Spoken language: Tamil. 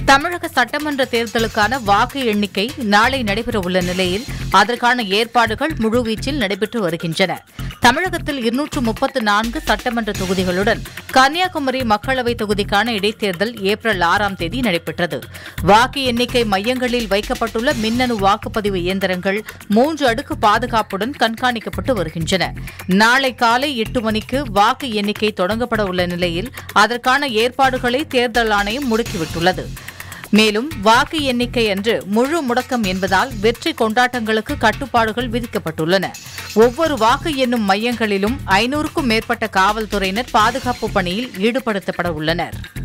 தமிழக சட்டமன்ற தேர்தலுக்கான வாக்கு எண்ணிக்கை நாளை நடைபெறவுள்ள நிலையில் அதற்கான ஏற்பாடுகள் முழுவீச்சில் நடைபெற்று வருகின்றன தமிழகத்தில் இருநூற்று முப்பத்து நான்கு சட்டமன்ற தொகுதிகளுடன் கன்னியாகுமரி மக்களவைத் தொகுதிக்கான இடைத்தேர்தல் ஏப்ரல் ஆறாம் தேதி நடைபெற்றது வாக்கு எண்ணிக்கை மையங்களில் வைக்கப்பட்டுள்ள மின்னணு வாக்குப்பதிவு இயந்திரங்கள் மூன்று அடுக்கு பாதுகாப்புடன் கண்காணிக்கப்பட்டு வருகின்றன நாளை காலை எட்டு மணிக்கு வாக்கு எண்ணிக்கை தொடங்கப்பட உள்ள நிலையில் அதற்கான ஏற்பாடுகளை தேர்தல் ஆணையம் முடுக்கிவிட்டுள்ளது மேலும் வாக்கு எண்ணிக்கை அன்று முழு முடக்கம் என்பதால் வெற்றி கொண்டாட்டங்களுக்கு கட்டுப்பாடுகள் விதிக்கப்பட்டுள்ளன ஒவ்வொரு வாக்கு எண்ணும் மையங்களிலும் ஐநூறுக்கும் மேற்பட்ட காவல்துறையினர் பாதுகாப்பு பணியில் ஈடுபடுத்தப்பட உள்ளனர்